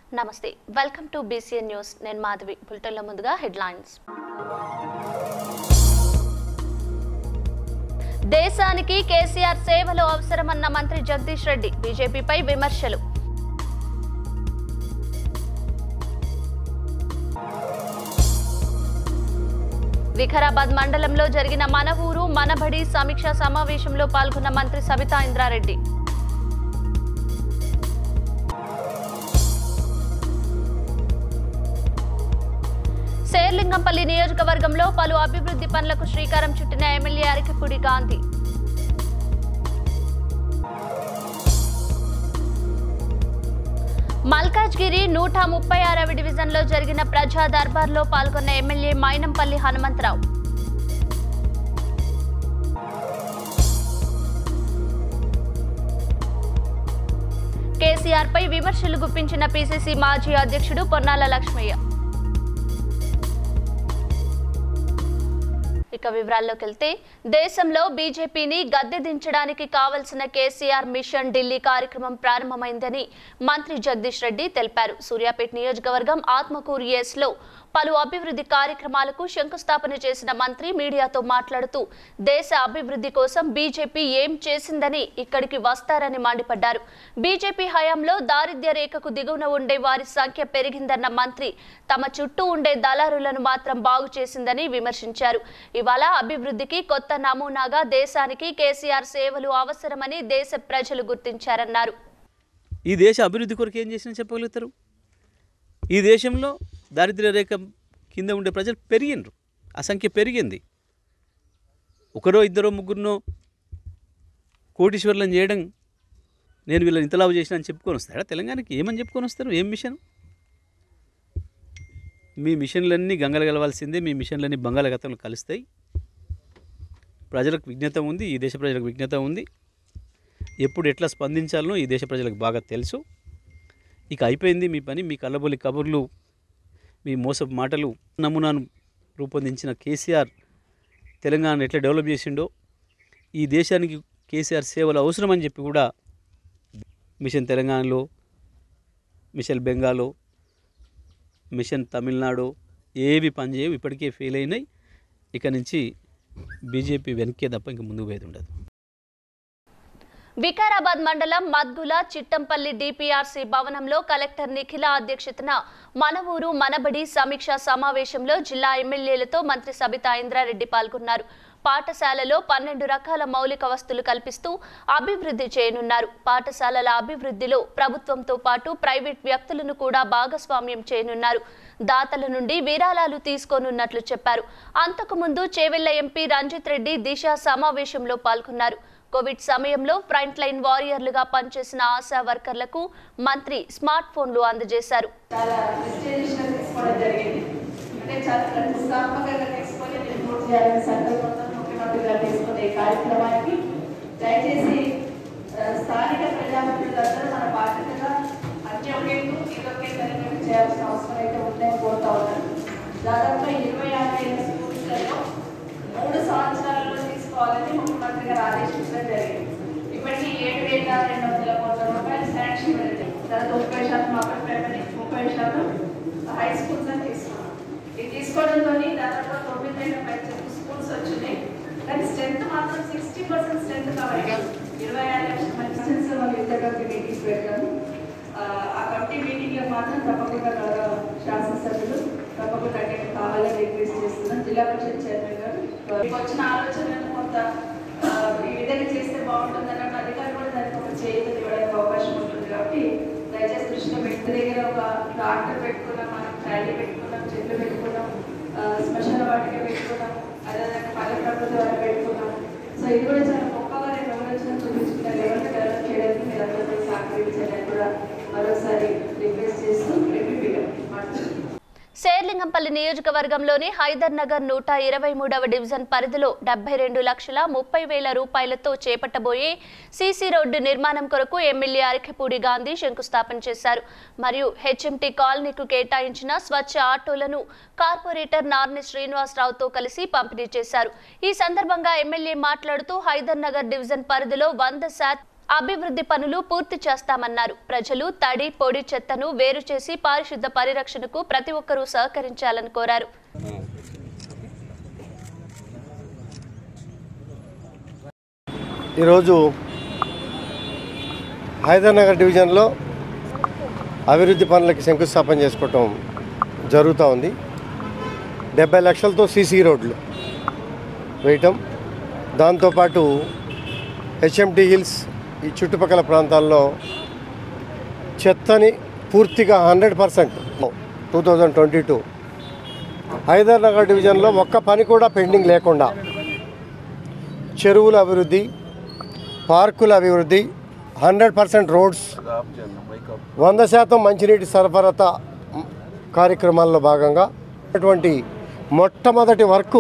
నమస్తే welcome to BCN news నేను మాధవి బులెటిన్ల ముందుగా హెడ్లైన్స్ దేశానికి కేసీఆర్ సేవలు అవసరమన్న మంత్రి జగదీష్ రెడ్డి బీజేపీపై విమర్శలు వికారాబాద్ మండలంలో జరిగిన మన ఊరు మనబడి సమీక్షా సమావేశంలో పాల్గొన్న మంత్రి సబితా ఇంద్రారెడ్డి శేర్లింగంపల్లి నియోజకవర్గంలో పలు అభివృద్ధి పనులకు శ్రీకారం చుట్టిన ఎమ్మెల్యే అరికపూడి గాంధీ మల్కాజ్గిరి నూట ముప్పై ఆరవ డివిజన్లో జరిగిన ప్రజా దర్బార్లో పాల్గొన్న ఎమ్మెల్యే మైనంపల్లి హనుమంతరావు కేసీఆర్ పై విమర్శలు గుప్పించిన పీసీసీ మాజీ అధ్యక్షుడు పొన్నాల లక్ష్మయ్య ఇక వివరాల్లోకి వెళ్తే దేశంలో బీజేపీని గద్దె దించడానికి కావలసిన కేసీఆర్ మిషన్ ఢిల్లీ కార్యక్రమం ప్రారంభమైందని మంత్రి జగదీష్ రెడ్డి తెలిపారు సూర్యాపేట నియోజకవర్గం ఆత్మకూరు ఎస్ లో పలు అభివృద్ధి కార్యక్రమాలకు శంకుస్థాపన చేసిన మంత్రి మీడియాతో మాట్లాడుతూ దేశ అభివృద్ధి కోసం బీజేపీ ఏం చేసిందని ఇక్కడికి వస్తారని మండిపడ్డారు బీజేపీ హయాంలో దారిద్ర్య రేఖకు దిగువన ఉండే వారి సంఖ్య పెరిగిందన్న మంత్రి తమ చుట్టూ ఉండే దళారులను మాత్రం బాగు చేసిందని విమర్శించారు ఇవాళ అభివృద్ధికి కొత్త నమూనాగా దేశానికి కేసీఆర్ సేవలు అవసరమని దేశ ప్రజలు గుర్తించారన్నారు ఈ దేశ అభివృద్ధి కొరకు ఏం చేసినా చెప్పగలుగుతారు ఈ దేశంలో దారిద్ర్య రేఖ కింద ఉండే ప్రజలు పెరిగినరు ఆ సంఖ్య పెరిగింది ఒకరో ఇద్దరో ముగ్గురునో కోటీశ్వర్లను చేయడం నేను వీళ్ళని ఇంతలావు చేసిన అని చెప్పుకొని వస్తాడా తెలంగాణకి ఏమని చెప్పుకొని వస్తారు ఏం మిషన్ మీ మిషన్లన్నీ గంగలు కలవాల్సిందే మీ మిషన్లన్నీ బంగాళాఖాతంలో కలుస్తాయి ప్రజలకు విజ్ఞత ఉంది ఈ దేశ ప్రజలకు విజ్ఞత ఉంది ఎప్పుడు ఎట్లా స్పందించాలనో ఈ దేశ ప్రజలకు బాగా తెలుసు ఇక అయిపోయింది మీ పని మీ కళ్ళబొలి కబుర్లు మీ మోసపు మాటలు నమూనాను రూపొందించిన కేసీఆర్ తెలంగాణ ఎట్లా డెవలప్ చేసిండో ఈ దేశానికి కేసీఆర్ సేవలు అవసరమని చెప్పి కూడా మిషన్ తెలంగాణలో మిషన్ బెంగాలో మిషన్ తమిళనాడు ఏవి పనిచేయవు ఇప్పటికే ఫెయిల్ అయినాయి ఇక నుంచి బీజేపీ వెనక్కే తప్ప ఇంక ముందుకు పోయేది ఉండదు వికారాబాద్ మండలం మద్గుల చిట్టంపల్లి డిపిఆర్సి భవనంలో కలెక్టర్ నిఖిల అధ్యక్షతన మన ఊరు మనబడి సమీక్షా సమావేశంలో జిల్లా ఎమ్మెల్యేలతో మంత్రి సబితా ఇంద్రారెడ్డి పాల్గొన్నారు పాఠశాలలో పన్నెండు రకాల మౌలిక వస్తువులు కల్పిస్తూ అభివృద్ధి చేయనున్నారు పాఠశాలల అభివృద్ధిలో ప్రభుత్వంతో పాటు ప్రైవేట్ వ్యక్తులను కూడా భాగస్వామ్యం చేయనున్నారు దాతల నుండి విరాళాలు తీసుకోనున్నట్లు చెప్పారు అంతకుముందు చేవెళ్ల ఎంపీ రంజిత్ రెడ్డి దిశ సమావేశంలో పాల్గొన్నారు కోవిడ్ సమయంలో ఫ్రంట్ లైన్ వారియర్లుగా పనిచేసిన ఆశా వర్కర్లకు మంత్రి స్మార్ట్ ఫోన్లు అందజేశారు చాలా డిస్టింక్షన్ తీసుకోవడం జరిగింది అంటే చాలా ప్రతిష్టాత్మకంగా తీసుకొని నేను పూర్తి చేయాలని సంకల్పంతో ముఖ్యమంత్రి గారు తీసుకున్న ఈ కార్యక్రమానికి దయచేసి ఆ, స్థానిక ప్రజాప్రతినిధులందరూ మన బాధ్యతగా అన్ని ఒకేందు ఇదొకే తరగతి చేయాల్సిన అవసరం అయితే ఉందని కోరుతా ఉన్నాను దాదాపుగా ఇరవై యాభై ఐదు స్కూల్స్లలో మూడు సంవత్సరాలలో తీసుకోవాలని ముఖ్యమంత్రి గారు ఆదేశించడం జరిగింది ఇప్పటికీ ఏడు వేల రెండు వందల కోట్ల రూపాయలు శాంక్షన్ వెళ్ళింది దాదాపు ముప్పై శాతం అప్పటి ప్రైమరీ ముప్పై శాతం హై స్కూల్స్ అని తీసుకున్నాం ఇది తీసుకోవడంతో దాదాపు తొమ్మిది వేల పైచలకు స్కూల్స్ వచ్చినాయి కానీ స్ట్రెంత్ మాత్రం సిక్స్టీ పర్సెంట్ స్ట్రెంత్ కాబట్టి ఇరవై ఆరు లక్షల మంది స్టూడెంట్స్ మనం ఇంత కమిటీ మీటింగ్స్ పెట్టాము ఆ, ఆ కమిటీ మీటింగ్ లో మాత్రం తప్పకుండా గౌరవ శాసనసభ్యులు తప్పకుండా అటెండ్ కావాలని రిక్వెస్ట్ చేస్తున్నాం జిల్లా పరిషత్ చైర్మన్ గారు మీకు వచ్చిన ఆలోచనలను కొంత ఆ, ఈ విధంగా చేస్తే బాగుంటుంది అన్నట్టు అధికారులు కూడా దానికి ఒక చేతి ఇవ్వడానికి అవకాశం ఉంటుంది కాబట్టి దయచేసి దృష్టిలో పెట్టి దగ్గర ఒక ట్రాక్టర్ పెట్టుకున్నాం మనం ట్రాలీ పెట్టుకున్నాం చెట్లు పెట్టుకున్నాం ఆ, శ్మశాన వాటిక పెట్టుకున్నాం అదేవిధంగా పల్లె ప్రకృతి వాటిక పెట్టుకున్నాం సో ఇది కూడా చాలా గొప్పగా నేను వివరించడం చూపించుకున్న లెవెల్ డెవలప్ చేయడానికి మీరు అందరూ కూడా సహకరించాలని కూడా మరోసారి రిక్వెస్ట్ చేస్తూ ఎంపీగా మాట్లాడుతున్నాను శేర్లింగంపల్లి నియోజకవర్గంలోని హైదర్ నగర్ నూట ఇరవై మూడవ డివిజన్ పరిధిలో డెబ్బై రెండు లక్షల ముప్పై వేల రూపాయలతో చేపట్టబోయే సీసీ రోడ్డు నిర్మాణం కొరకు ఎమ్మెల్యే అరికెపూడి గాంధీ శంకుస్థాపన చేశారు మరియు హెచ్ఎంటీ కాలనీకు కేటాయించిన స్వచ్ఛ ఆటోలను కార్పొరేటర్ నార్ని శ్రీనివాసరావుతో కలిసి పంపిణీ చేశారు ఈ సందర్భంగా ఎమ్మెల్యే మాట్లాడుతూ హైదర్ నగర్ డివిజన్ పరిధిలో వంద శాతం అభివృద్ధి పనులు పూర్తి చేస్తామన్నారు ప్రజలు తడి పొడి చెత్తను వేరు చేసి పారిశుద్ధ పరిరక్షణకు ప్రతి ఒక్కరూ సహకరించాలని కోరారు ఈరోజు హైదర్నగర్ డివిజన్లో అభివృద్ధి పనులకి శంకుస్థాపన చేసుకోవటం జరుగుతూ ఉంది డెబ్బై లక్షలతో సీసీ రోడ్లు వేయటం దాంతోపాటు హెచ్ఎంటి హిల్స్ ఈ చుట్టుపక్కల ప్రాంతాల్లో చెత్తని పూర్తిగా hundred percent two thousand twenty two Hydernagar డివిజన్లో ఒక్క పని కూడా పెండింగ్ లేకుండా చెరువుల అభివృద్ధి పార్కుల అభివృద్ధి హండ్రెడ్ పర్సెంట్ రోడ్స్ వంద శాతం మంచినీటి సరఫరత కార్యక్రమాల్లో భాగంగా అటువంటి మొట్టమొదటి వర్క్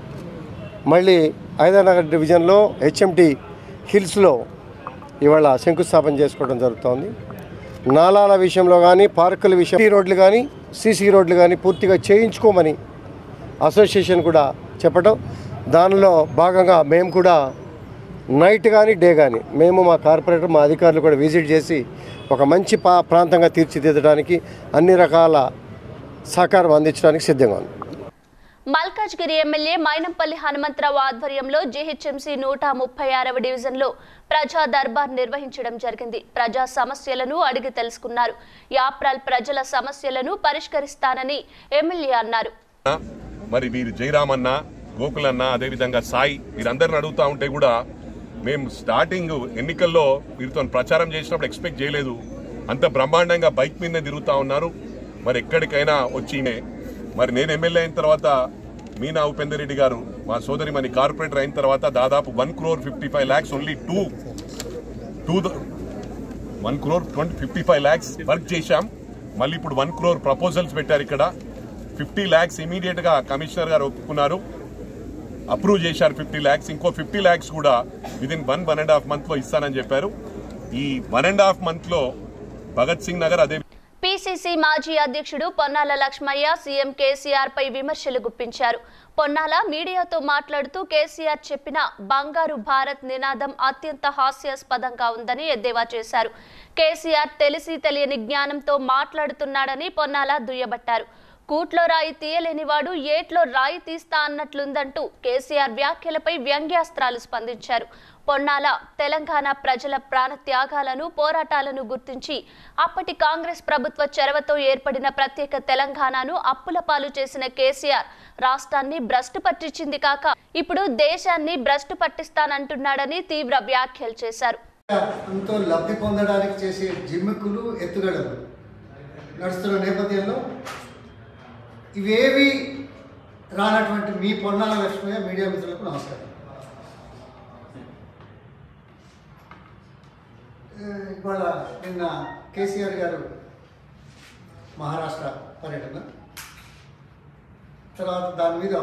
మళ్ళీ హైదరాబాద్ డివిజన్లో హెచ్ఎంటి హిల్స్లో ఇవాళ శంకుస్థాపన చేసుకోవడం జరుగుతోంది నాలాల విషయంలో కానీ పార్కుల విషయం ఈ రోడ్లు కానీ సీసీ రోడ్లు కానీ పూర్తిగా చేయించుకోమని అసోసియేషన్ కూడా చెప్పటం దానిలో భాగంగా మేము కూడా నైట్ కానీ డే కానీ మేము మా కార్పొరేటర్ మా అధికారులు కూడా విజిట్ చేసి ఒక మంచి పా ప్రాంతంగా తీర్చిదిద్దడానికి అన్ని రకాల సహకారం అందించడానికి సిద్ధంగా ఉంది మల్కాజ్గిరి ఎమ్మెల్యే మైనంపల్లి హనుమంతరావు ఆధ్వర్యంలో జీహెచ్ఎంసీ నూట ముప్పై ఆరవ డివిజన్లో ప్రజా దర్బార్ నిర్వహించడం జరిగింది ప్రజా సమస్యలను అడిగి తెలుసుకున్నారు యాప్రాల్ ప్రజల సమస్యలను పరిష్కరిస్తానని ఎమ్మెల్యే అన్నారు మరి వీరు జయరామన్న గోకులన్న అదేవిధంగా సాయి వీరందరిని అడుగుతా ఉంటే కూడా మేము స్టార్టింగ్ ఎన్నికల్లో వీరితో ప్రచారం చేసినప్పుడు ఎక్స్పెక్ట్ చేయలేదు అంత బ్రహ్మాండంగా బైక్ మీదనే తిరుగుతా ఉన్నారు మరి ఎక్కడికైనా వచ్చి మరి నేను ఎమ్మెల్యే అయిన తర్వాత మీనా ఉపేందర్ రెడ్డి గారు మా సోదరి మన కార్పొరేటర్ అయిన తర్వాత దాదాపు one crore fifty five lakhs only two two one crore twenty fifty five lakhs work చేశాం మళ్ళీ ఇప్పుడు వన్ క్రోర్ ప్రపోజల్స్ పెట్టారు ఇక్కడ ఫిఫ్టీ ల్యాక్స్ ఇమీడియట్ గా కమిషనర్ గారు ఒప్పుకున్నారు అప్రూవ్ చేశారు ఫిఫ్టీ ల్యాక్స్ ఇంకో ఫిఫ్టీ ల్యాక్స్ కూడా within one one and half month లో ఇస్తానని చెప్పారు ఈ వన్ అండ్ హాఫ్ మంత్ లో భగత్ సింగ్ నగర్ అదే పిసిసి మాజీ అధ్యక్షుడు పొన్నాల లక్ష్మయ్య సీఎం కేసీఆర్ పై విమర్శలు గుప్పించారు పొన్నాల మీడియాతో మాట్లాడుతూ కేసీఆర్ చెప్పిన బంగారు భారత్ నినాదం అత్యంత హాస్యాస్పదంగా ఉందని ఎద్దేవా చేశారు కేసీఆర్ తెలిసి తెలియని జ్ఞానంతో మాట్లాడుతున్నాడని పొన్నాల దుయ్యబట్టారు కూట్లో రాయి తీయలేనివాడు ఏట్లో రాయి తీస్తా అన్నట్లుందంటూ కేసీఆర్ వ్యాఖ్యలపై వ్యంగ్యాస్త్రాలు స్పందించారు పొన్నాల తెలంగాణ ప్రజల ప్రాణ త్యాగాలను పోరాటాలను గుర్తించి అప్పటి కాంగ్రెస్ ప్రభుత్వ చొరవతో ఏర్పడిన ప్రత్యేక తెలంగాణను అప్పుల పాలు చేసిన కేసీఆర్ రాష్ట్రాన్ని భ్రష్టు పట్టించింది కాక ఇప్పుడు దేశాన్ని భ్రష్టు పట్టిస్తానంటున్నాడని తీవ్ర వ్యాఖ్యలు చేశారు ఎంతో లబ్ధి పొందడానికి చేసే జిమ్మిక్కులు ఎత్తుగడలు నడుస్తున్న నేపథ్యంలో ఇవేవి రానటువంటి మీ పొన్నాల లక్ష్మయ్య మీడియా మిత్రులకు నమస్కారం ఏ, ఇవాళ నిన్న కేసీఆర్ గారు మహారాష్ట్ర పర్యటన తర్వాత దాని మీద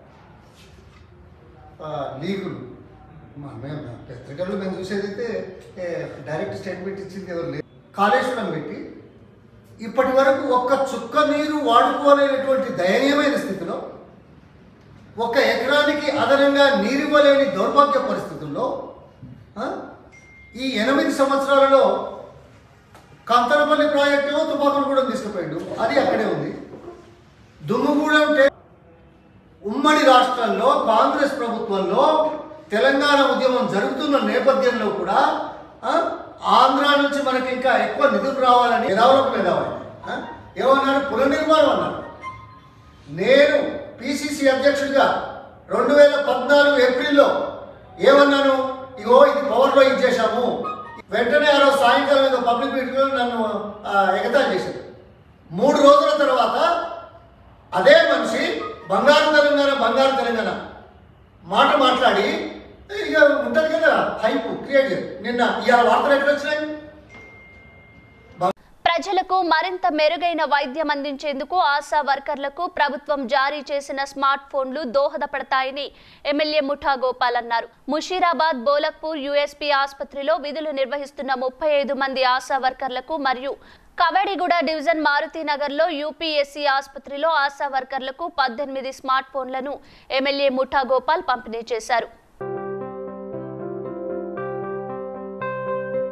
ఆ, లీగులు మా- మేము పత్రికల్లో మేము చూసేదైతే ఏ, డైరెక్ట్ స్టేట్మెంట్ ఇచ్చింది ఎవరు లేదు కాళేశ్వరం పెట్టి ఇప్పటి వరకు ఒక్క చుక్క నీరు వాడుకోలేనటువంటి దయనీయమైన స్థితిలో ఒక ఎకరానికి అదనంగా నీరివ్వలేని దౌర్భాగ్య పరిస్థితుల్లో ఆ, ఈ ఎనిమిది సంవత్సరాలలో కంతనపల్లి ప్రాజెక్టు తుపాకులు కూడా తీసుకుపోయాడు అది అక్కడే ఉంది దుమ్ముగూడెం టే- ఉమ్మడి రాష్ట్రాల్లో కాంగ్రెస్ ప్రభుత్వంలో తెలంగాణ ఉద్యమం జరుగుతున్న నేపథ్యంలో కూడా ఆ, ఆంధ్ర నుంచి మనకి ఇంకా ఎక్కువ నిధులు రావాలని మేధావులకు మేధావాలి ఆ, ఏమన్నారు పునర్నిర్మాణం అన్నారు నేను పిసిసి అధ్యక్షుడిగా రెండు వేల పద్నాలుగు ఏప్రిల్లో ఏమన్నాను ఇగో ఇది పవర్లో ఇచ్చేసాము వెంటనే ఆ రోజు సాయంకాలం ఏదో పబ్లిక్ మీటింగ్లో నన్ను ఆ, ఎగతాళి చేశారు మూడు రోజుల తర్వాత అదే మనిషి బంగారు తెలంగాణ బంగారు తెలంగాణ మాట మాట్లాడి ఇక ఉంటుంది కదా హైప్ క్రియేట్ నిన్న ఇవాళ వార్తలు ఎక్కడ వచ్చినాయి ప్రజలకు మరింత మెరుగైన వైద్యం అందించేందుకు ఆశా వర్కర్లకు ప్రభుత్వం జారీ చేసిన స్మార్ట్ ఫోన్లు దోహదపడతాయని ఎమ్మెల్యే ముఠా గోపాల్ అన్నారు ముషీరాబాద్ బోలక్పూర్ యుఎస్పీ ఆసుపత్రిలో విధులు నిర్వహిస్తున్న ముప్పై ఐదు మంది ఆశా వర్కర్లకు మరియు కవడిగూడ డివిజన్ మారుతినగర్లో యూపీఎస్సీ ఆసుపత్రిలో ఆశా వర్కర్లకు పద్దెనిమిది స్మార్ట్ ఫోన్లను ఎమ్మెల్యే ముఠా గోపాల్ పంపిణీ చేశారు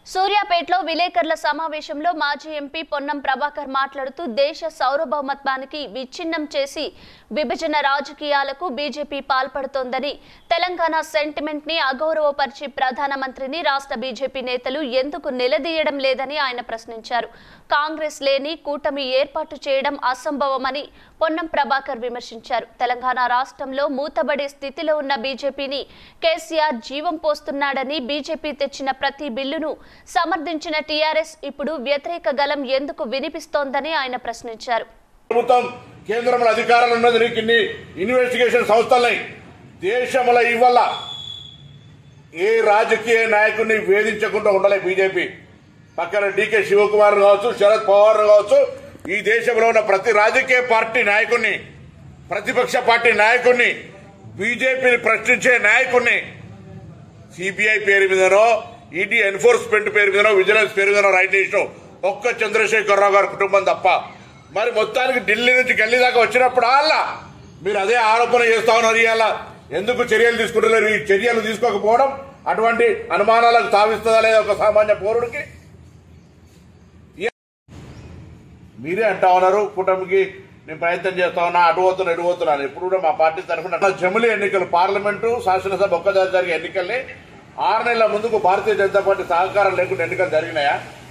సూర్యాపేటలో విలేకరుల సమావేశంలో మాజీ ఎంపీ పొన్నం ప్రభాకర్ మాట్లాడుతూ దేశ సార్వభౌమత్వానికి విచ్ఛిన్నం చేసి విభజన రాజకీయాలకు బీజేపీ పాల్పడుతోందని తెలంగాణ సెంటిమెంట్ ని అగౌరవపరిచి ప్రధానమంత్రిని రాష్ట్ర బీజేపీ నేతలు ఎందుకు నిలదీయడం లేదని ఆయన ప్రశ్నించారు కాంగ్రెస్ లేని కూటమి ఏర్పాటు చేయడం అసంభవమని పొన్నం ప్రభాకర్ విమర్శించారు తెలంగాణ రాష్ట్రంలో మూతబడే స్థితిలో ఉన్న బీజేపీని కేసీఆర్ జీవం పోస్తున్నాడని బీజేపీ తెచ్చిన ప్రతి బిల్లును సమర్థించిన టీఆర్ఎస్ ఇప్పుడు వ్యతిరేక గలం ఎందుకు వినిపిస్తోందని ఆయన ప్రశ్నించారు ప్రభుత్వం కేంద్రంలో అధికారాలు ఉన్నది నీకు ఇన్ని ఇన్వెస్టిగేషన్ సంస్థలున్నాయి దేశంలో ఇవల్ల ఏ రాజకీయ నాయకుడిని వేధించకుండా ఉండలే బీజేపీ పక్కన డీకే శివకుమార్ కావచ్చు శరద్ పవార్ కావచ్చు ఈ దేశంలో ఉన్న ప్రతి రాజకీయ పార్టీ నాయకుడిని ప్రతిపక్ష పార్టీ నాయకుడిని బీజేపీని ప్రశ్నించే నాయకుడిని సిబిఐ పేరు మీదనో ఈడీ ఎన్ఫోర్స్మెంట్ పేరు మీదనో విజిలెన్స్ పేరు మీదనో రైట్ చేసిన ఒక్క చంద్రశేఖరరావు గారి కుటుంబం తప్ప మరి మొత్తానికి ఢిల్లీ నుంచి గల్లీ దాకా వచ్చినప్పుడు అలా మీరు అదే ఆరోపణ చేస్తా ఉన్నారు ఇవాళ ఎందుకు చర్యలు తీసుకుంటలేరు ఈ చర్యలు తీసుకోకపోవడం అటువంటి అనుమానాలకు తావిస్తుందా లేదా ఒక సామాన్య పౌరుడికి మీరే అంటా ఉన్నారు కూటమికి నేను ప్రయత్నం చేస్తా ఉన్నా అటు పోతున్నా ఇటు పోతున్నాను ఎప్పుడు కూడా మా పార్టీ తరఫున జమిలీ ఎన్నికలు పార్లమెంటు శాసనసభ ఒక్కదారి జరిగే ఎన్నికల్ని ఆరు నెలల ముందుకు భారతీయ జనతా పార్టీ సహకారం లేకుండా ఎన్నికలు జరిగినాయా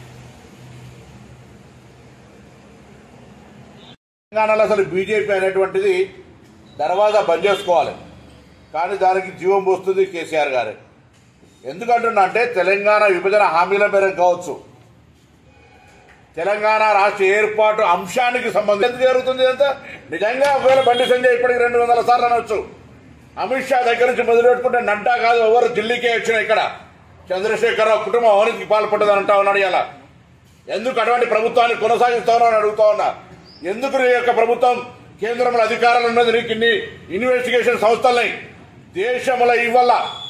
తెలంగాణలో అసలు బీజేపీ అనేటువంటిది దర్వాజా బంద్ చేసుకోవాలి కానీ దానికి జీవం పోస్తుంది కేసీఆర్ గారే ఎందుకంటున్నా అంటే తెలంగాణ విభజన హామీల మేరకు కావచ్చు తెలంగాణ రాష్ట్ర ఏర్పాటు అంశానికి సంబంధించి ఎందుకు జరుగుతుంది అంతా నిజంగా ఒకవేళ బండి సంజయ్ ఇప్పటికి రెండు వందల సార్లు అనొచ్చు అమిత్ షా దగ్గర నుంచి మొదలు పెట్టుకుంటే నంటా కాదు ఎవరు ఢిల్లీకే వచ్చిన ఇక్కడ చంద్రశేఖరరావు కుటుంబం అవినీతికి పాల్పడ్డదని అంటా ఉన్నాడు ఇలా ఎందుకు అటువంటి ప్రభుత్వాన్ని కొనసాగిస్తా ఉన్నావు అడుగుతా ఉన్నా ఎందుకు నీ యొక్క ప్రభుత్వం కేంద్రంలో అధికారాలు ఉన్నది నీకు ఇన్ని ఇన్వెస్టిగేషన్ సంస్థలున్నాయి దేశంలో ఇవల్ల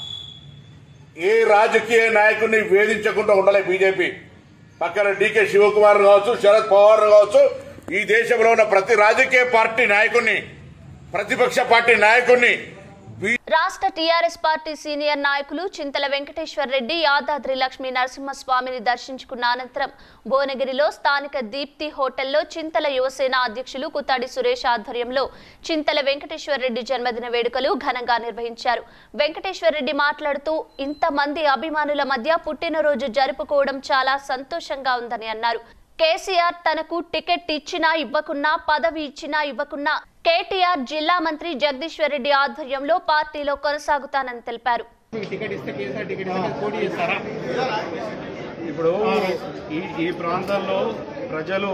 ఏ రాజకీయ నాయకుడిని వేధించకుండా ఉండలే బీజేపీ పక్కన డీకే శివకుమార్ కావచ్చు శరద్ పవార్ కావచ్చు ఈ దేశంలో ఉన్న ప్రతి రాజకీయ పార్టీ నాయకుడిని ప్రతిపక్ష పార్టీ నాయకుడిని రాష్ట్ర టీఆర్ఎస్ పార్టీ సీనియర్ నాయకులు చింతల వెంకటేశ్వర్ రెడ్డి యాదాద్రి లక్ష్మీ నరసింహస్వామిని దర్శించుకున్న అనంతరం భువనగిరిలో స్థానిక దీప్తి హోటల్లో చింతల యువసేన అధ్యక్షులు కుతాడి సురేష్ ఆధ్వర్యంలో చింతల వెంకటేశ్వర్ రెడ్డి జన్మదిన వేడుకలు ఘనంగా నిర్వహించారు వెంకటేశ్వర్ రెడ్డి మాట్లాడుతూ ఇంతమంది అభిమానుల మధ్య పుట్టినరోజు జరుపుకోవడం చాలా సంతోషంగా ఉందని అన్నారు కేసీఆర్ తనకు టికెట్ ఇచ్చినా ఇవ్వకున్నా పదవి ఇచ్చినా ఇవ్వకున్నా కేటీఆర్ జిల్లా మంత్రి జగదీశ్వర్ రెడ్డి ఆధ్వర్యంలో పార్టీలో కొనసాగుతానని తెలిపారు టికెట్ ఇస్తే కేసీఆర్ టికెట్ ఇస్తే పోటీ చేస్తారా ఇప్పుడు ఈ ఈ ప్రాంతంలో ప్రజలు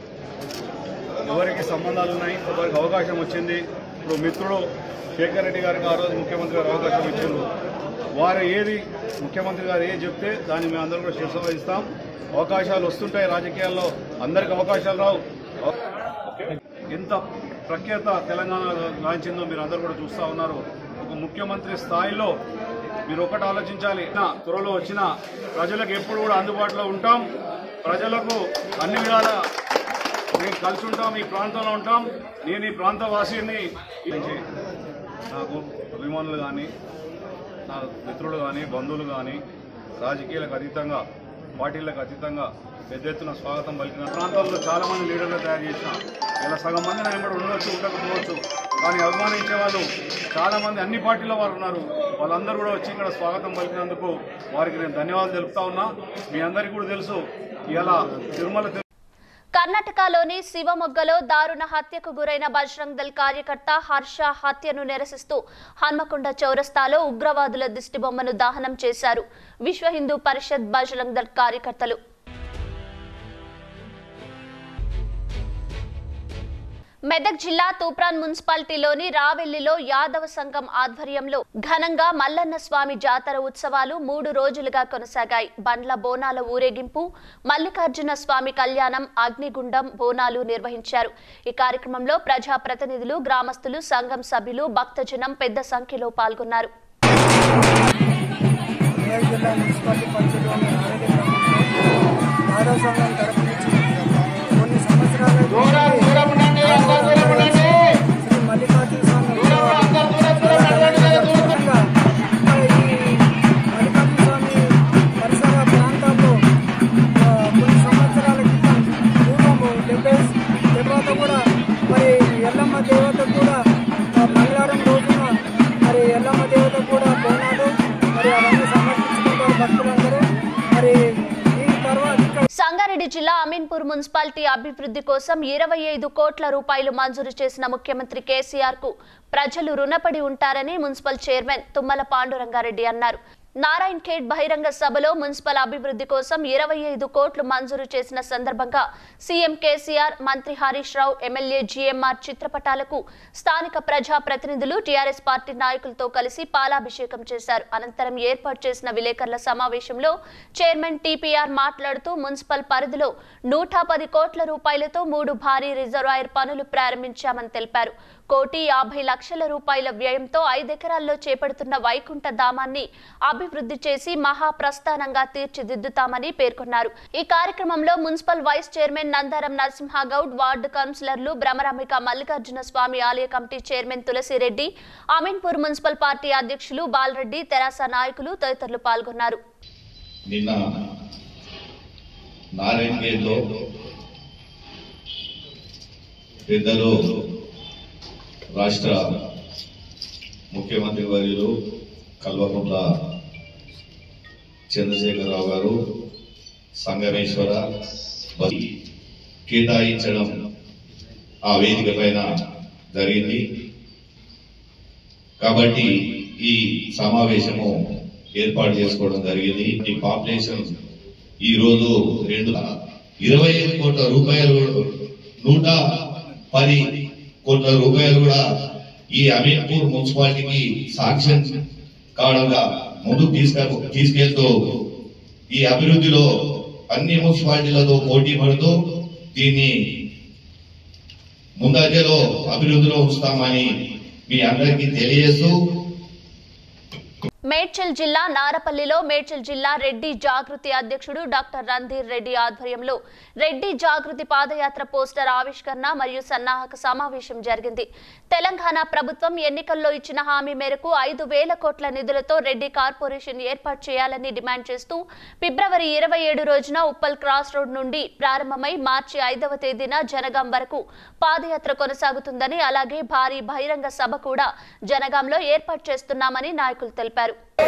ఎవరికి సంబంధాలు ఉన్నాయి ఎవరికి అవకాశం వచ్చింది ఇప్పుడు మిత్రుడు శేఖర్ రెడ్డి గారికి ఆ రోజు ముఖ్యమంత్రి గారు అవకాశం ఇచ్చారు వారు ఏది ముఖ్యమంత్రి గారు ఏది చెప్తే దాన్ని మేము అందరూ కూడా శిరస వహిస్తాం అవకాశాలు వస్తుంటాయి రాజకీయాల్లో అందరికి అవకాశాలు రావు ఎంత ప్రఖ్యాత తెలంగాణ గాంచిందో మీరు అందరూ కూడా చూస్తూ ఉన్నారు ఒక ముఖ్యమంత్రి స్థాయిలో మీరు ఒకటి ఆలోచించాలి నా త్వరలో వచ్చిన ప్రజలకు ఎప్పుడు కూడా అందుబాటులో ఉంటాం ప్రజలకు అన్ని విధాల మేము కలిసి ఉంటాం ఈ ప్రాంతంలో ఉంటాం నేను ఈ ప్రాంత వాసిని నుంచి నాకు అభిమానులు కానీ నా మిత్రులు కానీ బంధువులు కానీ రాజకీయాలకు అతీతంగా పార్టీలకు అతీతంగా పెద్ద ఎత్తున స్వాగతం పలికిన ప్రాంతాల్లో చాలా మంది లీడర్లు తయారు చేసిన ఇలా సగం మంది నా వెంబడి ఉండొచ్చు ఉండకపోవచ్చు కానీ అభిమానించే వాళ్ళు చాలా మంది అన్ని పార్టీల వారు ఉన్నారు వాళ్ళందరూ కూడా వచ్చి ఇక్కడ స్వాగతం పలికినందుకు వారికి నేను ధన్యవాదాలు తెలుపుతా ఉన్నా మీ అందరికీ కూడా తెలుసు ఇలా తిరుమల తిరు- కర్ణాటకలోని శివమొగ్గలో దారుణ హత్యకు గురైన బజరంగ్ దళ్ కార్యకర్త హర్ష హత్యను నిరసిస్తూ హన్మకొండ చౌరస్తాలో ఉగ్రవాదుల దిష్టిబొమ్మను దహనం చేశారు విశ్వ హిందూ పరిషత్ బజరంగ్ దళ్ కార్యకర్తలు మెదక్ జిల్లా తూప్రాన్ మున్సిపాలిటీలోని రావెల్లిలో యాదవ సంఘం ఆధ్వర్యంలో ఘనంగా మల్లన్న స్వామి జాతర ఉత్సవాలు మూడు రోజులుగా కొనసాగాయి బండ్ల బోనాల ఊరేగింపు మల్లికార్జున స్వామి కళ్యాణం అగ్నిగుండం బోనాలు నిర్వహించారు ఈ కార్యక్రమంలో ప్రజా ప్రతినిధులు గ్రామస్తులు సంఘం సభ్యులు భక్తజనం పెద్ద సంఖ్యలో పాల్గొన్నారు మెదక్ జిల్లా మున్సిపాలిటీ పరిధిలోని ఆరోగ్య గ్రామంలో యాదవ సంఘం తరపు నుంచి కొన్ని సంవత్సరాల శ్రీ మల్లికార్జున స్వామి ముఖ్యంగా ఈ మల్లికార్జున స్వామి పరిసర ప్రాంతాల్లో జిల్లా అమీన్పూర్ మున్సిపాలిటీ అభివృద్ధి కోసం ఇరవై ఐదు కోట్ల రూపాయలు మంజూరు చేసిన ముఖ్యమంత్రి కేసీఆర్ కు ప్రజలు రుణపడి ఉంటారని మున్సిపల్ చైర్మన్ తుమ్మల పాండురంగారెడ్డి అన్నారు నారాయణ్ ఖేడ్ బహిరంగ సభలో మున్సిపల్ అభివృద్ధి కోసం ఇరవై ఐదు కోట్లు మంజూరు చేసిన సందర్భంగా సీఎం కేసీఆర్ మంత్రి హరీష్ రావు ఎమ్మెల్యే జీఎంఆర్ చిత్రపటాలకు స్థానిక ప్రజా ప్రతినిధులు టీఆర్ఎస్ పార్టీ నాయకులతో కలిసి పాలాభిషేకం చేశారు అనంతరం ఏర్పాటు చేసిన విలేకరుల సమావేశంలో చైర్మన్ టీపీఆర్ మాట్లాడుతూ మున్సిపల్ పరిధిలో నూట పది కోట్ల రూపాయలతో మూడు భారీ రిజర్వాయర్ పనులు ప్రారంభించామని తెలిపారు కోటి యాభై లక్షల రూపాయల వ్యయంతో ఐదెకరాల్లో చేపడుతున్న వైకుంఠ ధామాన్ని అభివృద్ధి చేసి మహాప్రస్థానంగా తీర్చిదిద్దుతామని పేర్కొన్నారు ఈ కార్యక్రమంలో municipal vice chairman Nandaram Narasimhagoud ward కౌన్సిలర్లు భ్రమరాంబిక మల్లికార్జున స్వామి ఆలయ committee chairman Thulasireddy Ameenpur municipal party అధ్యక్షులు బాలరెడ్డి తెరాస నాయకులు తదితరులు పాల్గొన్నారు నిన్న నారాయణగేట్లో పెద్దలు రాష్ట్ర ముఖ్యమంత్రి వర్యులు కల్వకుంట్ల చంద్రశేఖరరావు గారు సంగమేశ్వర బలి కేటాయించడం ఆ వేదిక పైన జరిగింది కాబట్టి ఈ సమావేశము ఏర్పాటు చేసుకోవడం జరిగింది ఈ పాపులేషన్ ఈ రోజు రెండు ఇరవై ఐదు కోట్ల రూపాయలు నూట పది కోట్ల రూపాయలు కూడా ఈ అమీన్పూర్ మున్సిపాలిటీకి సాంక్షన్ కావడంగా ముందుకు తీసుకు తీసుకెళ్తూ ఈ అభివృద్ధిలో అన్ని మున్సిపాలిటీలతో పోటీ పడుతూ దీన్ని ముందంజలో అభివృద్ధిలో ఉంచుతామని మీ అందరికీ తెలియజేస్తూ మేడ్చల్ జిల్లా నారపల్లిలో మేడ్చల్ జిల్లా రెడ్డి జాగృతి అధ్యక్షుడు డాక్టర్ రణధీర్ రెడ్డి ఆధ్వర్యంలో రెడ్డి జాగృతి పాదయాత్ర పోస్టర్ ఆవిష్కరణ మరియు సన్నాహక సమావేశం జరిగింది తెలంగాణ ప్రభుత్వం ఎన్నికల్లో ఇచ్చిన హామీ మేరకు ఐదు వేల కోట్ల నిధులతో రెడ్డి కార్పొరేషన్ ఏర్పాటు చేయాలని డిమాండ్ చేస్తూ ఫిబ్రవరి ఇరవై ఏడు రోజున ఉప్పల్ క్రాస్ రోడ్ నుండి ప్రారంభమై మార్చి ఐదవ తేదీన జనగాం వరకు పాదయాత్ర కొనసాగుతుందని అలాగే భారీ బహిరంగ సభ కూడా జనగాంలో ఏర్పాటు చేస్తున్నామని నాయకులు తెలిపారు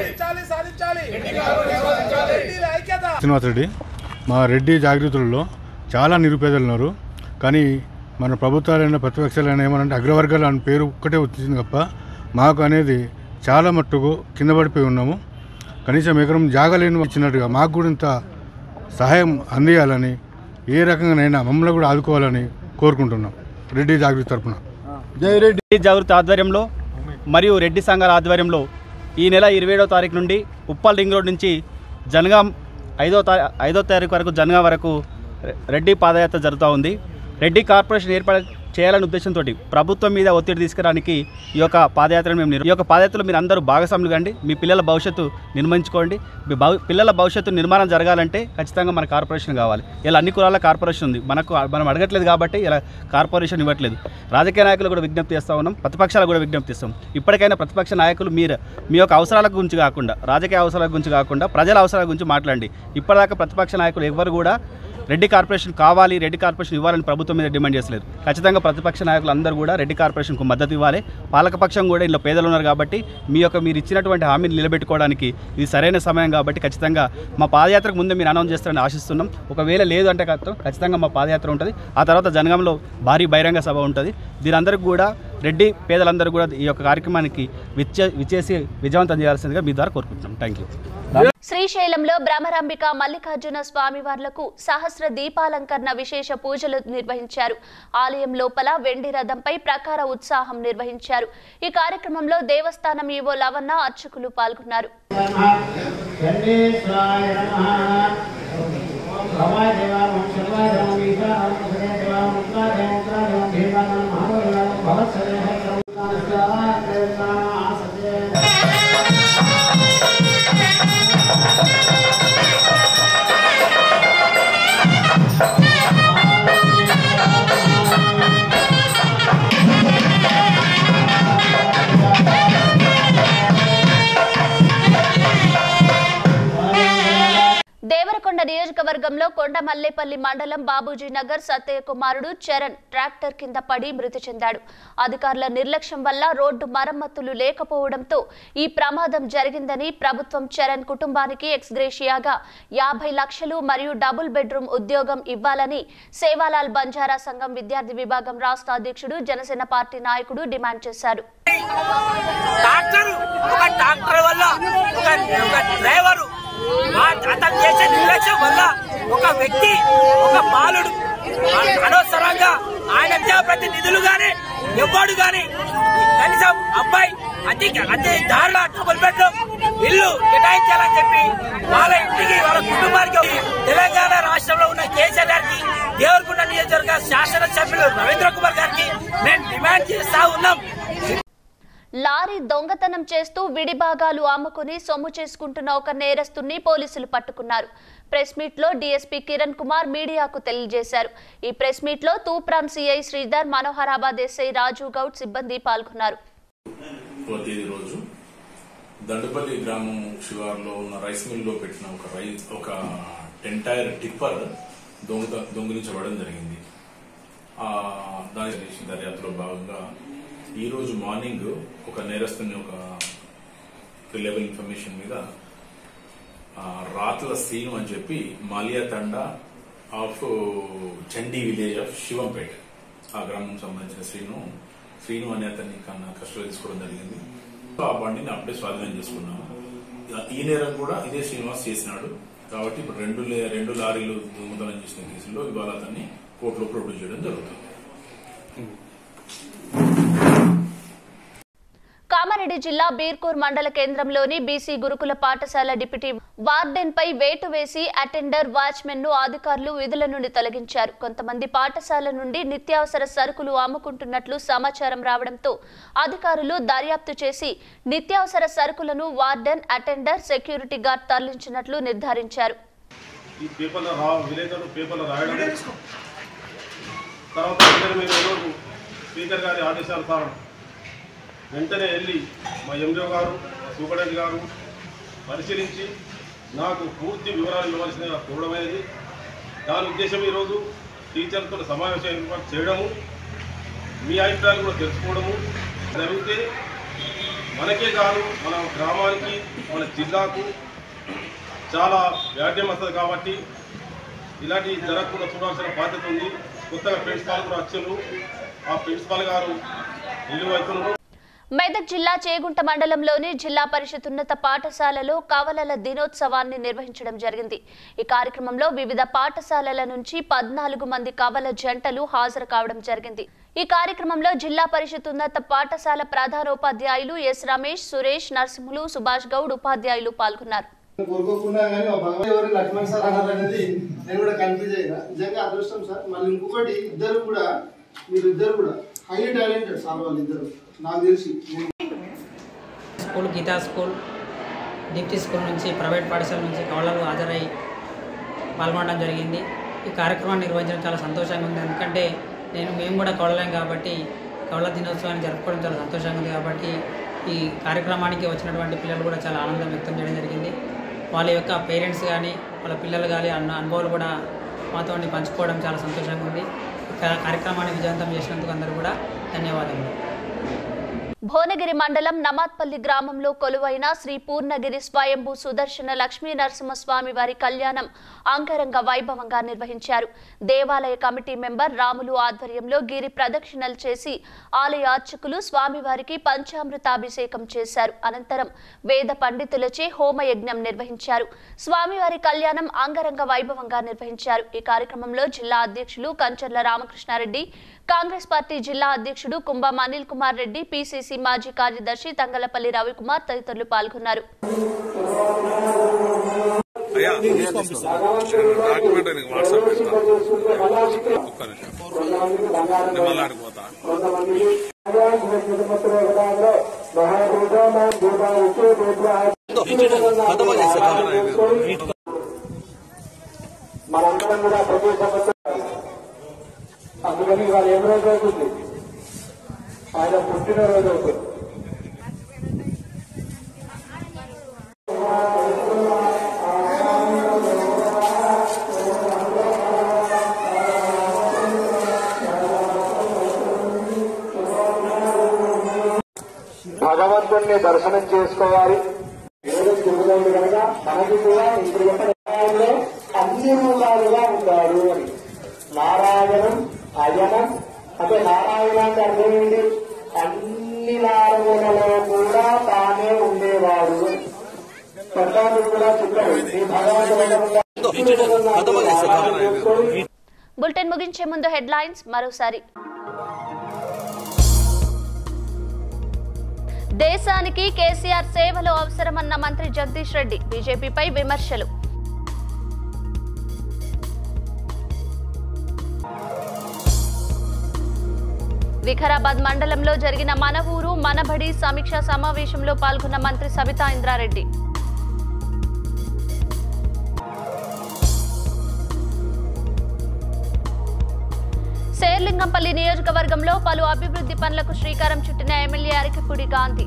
శ్రీనివాస్ రెడ్డి మా రెడ్డి జాగృతులలో చాలా నిరుపేదలు ఉన్నారు కానీ మన ప్రభుత్వాలైనా ప్రతిపక్షాలైనా ఏమనంటే అగ్రవర్గాలు అని పేరు ఒక్కటే వచ్చింది తప్ప మాకు అనేది చాలా మట్టుకు కింద పడిపోయి ఉన్నాము కనీసం ఎకరం జాగలేని ఇచ్చినట్టుగా మాకు కూడా ఇంత సహాయం అందియాలని ఏ రకంగానైనా మమ్మల్ని కూడా ఆదుకోవాలని కోరుకుంటున్నాం రెడ్డి జాగృతి తరపున జై రెడ్డి రెడ్డి జాగృతి ఆధ్వర్యంలో మరియు రెడ్డి సంఘాల ఆధ్వర్యంలో ఈ నెల ఇరవై ఏడవ తారీఖు నుండి ఉప్పల్ రింగ్ రోడ్ నుంచి జనగాం ఐదో తా ఐదో తారీఖు వరకు జనగాం వరకు రె- రెడ్డి పాదయాత్ర జరుగుతూ ఉంది రెడ్డి కార్పొరేషన్ ఏర్పాటు చేయాలనే ఉద్దేశంతో ప్రభుత్వం మీద ఒత్తిడి తీసుకురావడానికి ఈ యొక్క పాదయాత్రను మేము నిర్- ఈ యొక్క పాదయాత్రలో మీరు అందరూ భాగస్వాములు కండి మీ పిల్లల భవిష్యత్తు నిర్మించుకోండి మీ భవి పిల్లల భవిష్యత్తు నిర్మాణం జరగాలంటే ఖచ్చితంగా మన కార్పొరేషన్ కావాలి ఇలా అన్ని కులాల కార్పొరేషన్ ఉంది మనకు మనం అడగట్లేదు కాబట్టి ఇలా కార్పొరేషన్ ఇవ్వట్లేదు రాజకీయ నాయకులు కూడా విజ్ఞప్తి చేస్తూ ఉన్నాం ప్రతిపక్షాలు కూడా విజ్ఞప్తి చేస్తాం ఇప్పటికైనా ప్రతిపక్ష నాయకులు మీరు మీ యొక్క అవసరాల గురించి కాకుండా రాజకీయ అవసరాల గురించి కాకుండా ప్రజల అవసరాల గురించి మాట్లాడండి ఇప్పటిదాకా ప్రతిపక్ష నాయకులు ఎవ్వరు కూడా రెడ్డి కార్పొరేషన్ కావాలి రెడ్డి కార్పొరేషన్ ఇవ్వాలని ప్రభుత్వం మీద డిమాండ్ చేసలేదు ఖచ్చితంగా ప్రతిపక్ష నాయకులు అందరూ కూడా రెడ్డి కార్పొరేషన్కు మద్దతు ఇవ్వాలి పాలకపక్షం కూడా ఇంట్లో పేదలు ఉన్నారు కాబట్టి మీ యొక్క మీరు ఇచ్చినటువంటి హామీని నిలబెట్టుకోవడానికి ఇది సరైన సమయం కాబట్టి ఖచ్చితంగా మా పాదయాత్రకు ముందే మీరు అనౌన్స్ చేస్తారని ఆశిస్తున్నాం ఒకవేళ లేదు అంటే కాదు ఖచ్చితంగా మా పాదయాత్ర ఉంటుంది ఆ తర్వాత జనగాంలో భారీ బహిరంగ సభ ఉంటుంది దీనందరికీ కూడా రెడ్డి పేదలందరూ కూడా ఈ యొక్క కార్యక్రమానికి విచ్చే విచ్చేసి విజయవంతం చేయాల్సిందిగా మీ ద్వారా కోరుకుంటున్నాం థ్యాంక్ యూ శ్రీశైలంలో భ్రమరాంబిక మల్లికార్జున స్వామివార్లకు సహస్ర దీపాలంకరణ విశేష పూజలు నిర్వహించారు ఆలయం లోపల వెండి రథంపై ప్రకార ఉత్సాహం నిర్వహించారు ఈ కార్యక్రమంలో దేవస్థానం ఈవో లవన్న అర్చకులు పాల్గొన్నారు దేవరకొండ నియోజకవర్గంలో కార్యక్రమంలో కొండమల్లేపల్లి మండలం బాబూజీ నగర్ సత్తయ్య కుమారుడు చరణ్ ట్రాక్టర్ కింద పడి మృతి చెందాడు అధికారుల నిర్లక్ష్యం వల్ల రోడ్డు మరమ్మతులు లేకపోవడంతో ఈ ప్రమాదం జరిగిందని ప్రభుత్వం చరణ్ కుటుంబానికి ఎక్స్గ్రేషియాగా యాభై లక్షలు మరియు డబుల్ బెడ్రూమ్ ఉద్యోగం ఇవ్వాలని సేవాలాల్ బంజారా సంఘం విద్యార్థి విభాగం రాష్ట్ర అధ్యక్షుడు జనసేన పార్టీ నాయకుడు డిమాండ్ చేశారు డాక్టర్ ఒక డాక్టర్ వల్ల ఒక ఒక డ్రైవర్ అతను చేసే నిర్లక్ష్యం వల్ల ఒక వ్యక్తి ఒక బాలుడు అనవసరంగా ఆయన ప్రతినిధులు గాని ఎవ్వడు గాని కనీసం అబ్బాయి అతి అతి దారుణ డబుల్ బెడ్రూమ్ ఇల్లు కేటాయించాలని చెప్పి వాళ్ళ ఇంటికి వాళ్ళ కుటుంబానికి తెలంగాణ రాష్ట్రంలో ఉన్న కేసీఆర్ గారికి దేవరకొండ నియోజకవర్గ శాసనసభ్యులు రవీంద్ర కుమార్ గారికి మేము డిమాండ్ చేస్తా ఉన్నాం లారీ దొంగతనం చేస్తూ విడిభాగాలు అమ్ముకుని సొమ్ము చేసుకుంటున్న ఒక నేరస్తుని పోలీసులు పట్టుకున్నారు ప్రెస్ మీట్ లో డీఎస్పీ కిరణ్ కుమార్ మీడియాకు తెలియజేశారు ఈ ప్రెస్ మీట్ లో తూప్రాన్ సిఐ శ్రీధర్ మనోహరాబాద్ ఎస్ఐ రాజు గౌడ్ సిబ్బంది పాల్గొన్నారు తేదీ రోజు దండుపల్లి గ్రామం శివారులో ఉన్న రైస్ మిల్ లో పెట్టిన ఒక రై ఒక టెన్ టైర్ టిప్పర్ దొంగ దొంగిలించబడడం జరిగింది ఆ దాని చేసిన దర్యాప్తులో భాగంగా ఈ రోజు మార్నింగ్ ఒక నేరస్తుని ఒక రిలయబుల్ ఇన్ఫర్మేషన్ మీద ఆ, రాతుల శ్రీను అని చెప్పి Maliya Thanda of Chandi village of Shivampet ఆ గ్రామం సంబంధించిన శ్రీను శ్రీను అనే అతన్ని కన్నా కస్టడీ తీసుకోవడం జరిగింది ఆ బండిని అప్పుడే స్వాధీనం చేసుకున్నాము ఈ నేరం కూడా ఇదే శ్రీనివాస్ చేసినాడు కాబట్టి ఇప్పుడు రెండు లే- రెండు లారీలు దొంగతనం చేసిన కేసులో ఇవాళ అతన్ని కోర్టులో ప్రొడ్యూస్ చేయడం జరుగుతుంది కామారెడ్డి జిల్లా బీర్కూర్ మండల కేంద్రంలోని బీసీ గురుకుల పాఠశాల డిప్యూటీ వార్డెన్ పై వేటు వేసి అటెండర్ వాచ్మెన్ ను అధికారులు విధుల నుండి తొలగించారు కొంతమంది పాఠశాల నుండి నిత్యావసర సరుకులు అమ్ముకుంటున్నట్లు సమాచారం రావడంతో అధికారులు దర్యాప్తు చేసి నిత్యావసర సరుకులను వార్డెన్ అటెండర్ సెక్యూరిటీ గార్డ్ తరలించినట్లు నిర్ధారించారు ఈ పేపర్లో రా విలేకరులు పేపర్లో రాయడం తర్వాత ఇద్దరు మీరు ఈరోజు స్పీకర్ గారి ఆదేశానుసారం వెంటనే వెళ్ళి మా ఎండిఓ గారు మా సూపరింటెండెంట్ గారు పరిశీలించి నాకు పూర్తి వివరాలు ఇవ్వవలసిందిగా కోరడమైనది దాని ఉద్దేశం ఈరోజు టీచర్లతో సమావేశం ఏర్పాటు చేయడము మీ అభిప్రాయాలు కూడా తెలుసుకోవడము జరిగితే మనకే కాదు మన గ్రామానికి మన జిల్లాకు చాలా వ్యాధ్యం వస్తుంది కాబట్టి ఇలాంటి జరగకుండా చూడాల్సిన బాధ్యత ఉంది కొత్తగా ప్రిన్సిపాల్ కూడా వచ్చారు ఆ ప్రిన్సిపాల్ గారు ఇల్లు అవుతున్నారు మెదక్ జిల్లా చేగుంట మండలంలోని జిల్లా పరిషత్ ఉన్నత పాఠశాలలో కవలల దినోత్సవాన్ని నిర్వహించడం జరిగింది ఈ కార్యక్రమంలో వివిధ పాఠశాలల నుంచి పద్నాలుగు మంది కవల జంటలు హాజరు కావడం జరిగింది ఈ కార్యక్రమంలో జిల్లా పరిషత్ ఉన్నత పాఠశాల ప్రధానోపాధ్యాయులు ఎస్ రమేష్ సురేష్ నరసింహులు సుభాష్ గౌడ్ ఉపాధ్యాయులు పాల్గొన్నారు కోరుకోకుండా కానీ మా భగవాన్ ఎవరు లక్ష్మణ్ సార్ అన్నారు అనేది నేను కూడా కన్ఫ్యూజ్ అయినా నిజంగా అదృష్టం సార్ మళ్ళీ ఇంకొకటి ఇద్దరు కూడా మీరు ఇద్దరు కూడా హైలీ టాలెంటెడ్ సార్ వాళ్ళు ఇద్దరు నాకు తెలిసి school Geetha school Deepti school నుంచి ప్రైవేట్ పాఠశాల నుంచి కవలలు హాజరై పాల్గొనడం జరిగింది ఈ కార్యక్రమాన్ని నిర్వహించడం చాలా సంతోషంగా ఉంది ఎందుకంటే నేను మేము కూడా కవలలేం కాబట్టి కవల దినోత్సవాన్ని జరుపుకోవడం చాలా సంతోషంగా ఉంది కాబట్టి ఈ కార్యక్రమానికి వచ్చినటువంటి పిల్లలు కూడా చాలా ఆనందం వ్యక్తం చేయడం జరిగింది వాళ్ళ యొక్క పేరెంట్స్ కానీ వాళ్ళ పిల్లలు కానీ అన్న అనుభవాలు కూడా మాతో పంచుకోవడం చాలా సంతోషంగా ఉంది ఈ కా- కార్యక్రమాన్ని విజయవంతం చేసినందుకు అందరూ కూడా ధన్యవాదములు భువనగిరి మండలం నమాత్పల్లి గ్రామంలో కొలువైన శ్రీ పూర్ణగిరి స్వయంభూ సుదర్శన లక్ష్మీ నరసింహస్వామి వారి కళ్యాణం అంగరంగ వైభవంగా నిర్వహించారు దేవాలయ కమిటీ మెంబర్ రాములు ఆధ్వర్యంలో గిరి ప్రదక్షిణలు చేసి ఆలయ అర్చకులు స్వామివారికి పంచామృతాభిషేకం చేశారు అనంతరం వేద పండితులచే హోమయజ్ఞం నిర్వహించారు స్వామివారి కళ్యాణం అంగరంగ వైభవంగా నిర్వహించారు ఈ కార్యక్రమంలో జిల్లా అధ్యక్షులు కంచర్ల రామకృష్ణారెడ్డి కాంగ్రెస్ పార్టీ జిల్లా అధ్యక్షుడు కుంభం అనిల్ కుమార్ రెడ్డి పిసిసి మాజీ కార్యదర్శి తంగలపల్లి రవికుమార్ తదితరులు పాల్గొన్నారు డాక్యుమెంట్ నీకు వాట్సాప్ చేస్తా ఒక్క నిమిషం నేను మళ్ళీ ఆడిపోతా మనందరం కూడా ప్రతి సంవత్సరం అందుకని ఇవాళ ఏం రోజు అవుతుంది ఆయన పుట్టినరోజు అవుతుంది ఈశ్వరుని దర్శనం చేసుకోవాలి వేదం చెబుతుంది కనుక మనకి కూడా ఇప్పుడు యొక్క న్యాయంలో అన్ని రూపాలుగా ఉంటాడు అని నారాయణం అయనం అంటే నారాయణ అంటే అర్థం ఏంటి అన్ని నారములలో కూడా తానే ఉండేవాడు అని ప్రసాదం కూడా చెప్పాడు ఈ భగవంతుడు బులెటిన్ ముగించే ముందు హెడ్లైన్స్ మరోసారి దేశానికి కేసీఆర్ సేవలు అవసరమన్న మంత్రి జగదీష్ రెడ్డి బీజేపీపై విమర్శలు విఖరాబాద్ మండలంలో జరిగిన మన ఊరు మనబడి సమీక్షా సమావేశంలో పాల్గొన్న మంత్రి సబితా ఇంద్రారెడ్డి శేర్లింగంపల్లి నియోజకవర్గంలో పలు అభివృద్ధి పనులకు శ్రీకారం చుట్టిన ఎమ్మెల్యే అరికపూడి గాంధీ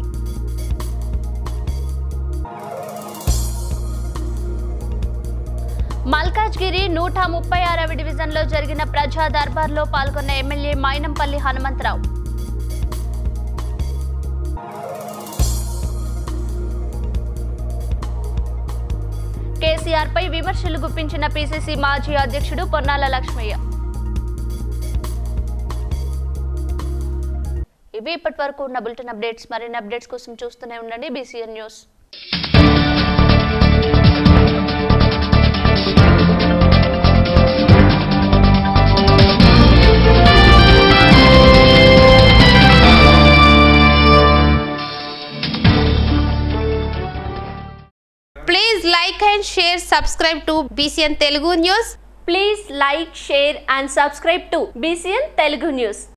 మల్కాజ్గిరి నూట ముప్పై ఆరవ డివిజన్లో జరిగిన ప్రజా దర్బార్లో పాల్గొన్న ఎమ్మెల్యే మైనంపల్లి హనుమంతరావు కేసీఆర్ పై విమర్శలు గుప్పించిన పీసీసీ మాజీ అధ్యక్షుడు పొన్నాల లక్ష్మయ్య ఇవి ఇప్పటి వరకు ఉన్న బులెటిన్ అప్డేట్స్ మరిన్ని అప్డేట్స్ కోసం చూస్తూనే ఉండండి BCN news Please like and share, subscribe to BCN Telugu News. Please like share and subscribe to BCN Telugu news